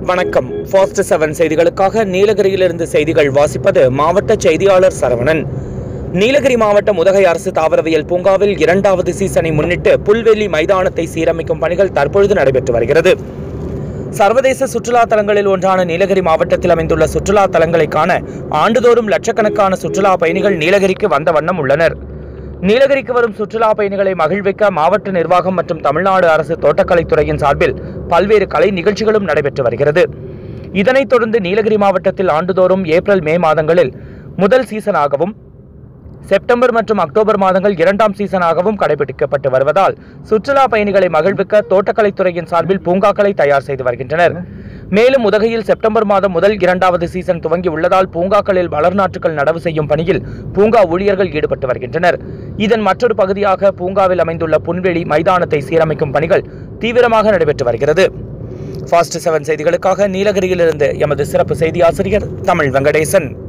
வணக்கம் fast seven செய்திகளுக்காக நீலகிரியிலிருந்து செய்திகள் வாசிப்பது மாவட்ட செய்தியாளர் சரவணன் நீலகிரி மாவட்டம் உதகை அரசு தாவரவியல் பூங்காவில் இரண்டாவது சீசனை முன்னிட்டு புல்வெளி மைதானத்தை சீரமைக்கும் பணிகள் தற்பொழுது நடைபெற்று வருகிறது சர்வதேச சுற்றுலா தலங்களில் ஒன்றான நீலகிரி மாவட்டத்தில் அமைந்துள்ள சுற்றுலா தலங்களை காண ஆண்டுதோறும் லட்சக்கணக்கான சுற்றுலா பயணிகள் நீலகிரிக்கு வந்த வண்ணம் உள்ளனர் நீலகிரிக்கு வரும் சுற்றுலா பயணிகளை மகிழ்விக்க மாவட்ட நிர்வாகம் மற்றும் தமிழ்நாடு அரசு தோட்டக்கலைத்துறையின் சார்பில் பல்வேறு கலை நிகழ்ச்சிகளும் நடைபெற்று வருகிறது இதனைத் தொடர்ந்து நீலகிரி மாவட்டத்தில் ஆண்டுதோறும் ஏப்ரல் மே மாதங்களில் முதல் சீசனாகவும் செப்டம்பர் மற்றும் அக்டோபர் மாதங்கள் இரண்டாம் சீசனாகவும் கடைபிடிக்கப்பட்டு வருவதால் சுற்றுலா பயணிகளை மகிழ்விக்க தோட்டக்கலைத்துறையின் சார்பில் பூங்காக்களை தயார் செய்து வருகின்றனர் மேலும் உதகையில் செப்டம்பர் மாதம் முதல் இரண்டாவது சீசன் துவங்கி உள்ளதால் பூங்காக்களில் வளர்நாற்றுகள் நடவு செய்யும் பணியில் பூங்கா ஊழியர்கள் ஈடுபட்டு வருகின்றனர் இதன் மற்றொரு பகுதியாக பூங்காவில் அமைந்துள்ள புன்வெளி மைதானத்தை சீரமைக்கும் பணிகள் தீவிரமாக நடைபெற்று வருகிறது ஃபாஸ்ட் செவன் செய்திகளுக்காக நீலகிரியிலிருந்து எமது சிறப்பு செய்தி ஆசிரியர் தமிழ் வெங்கடேசன்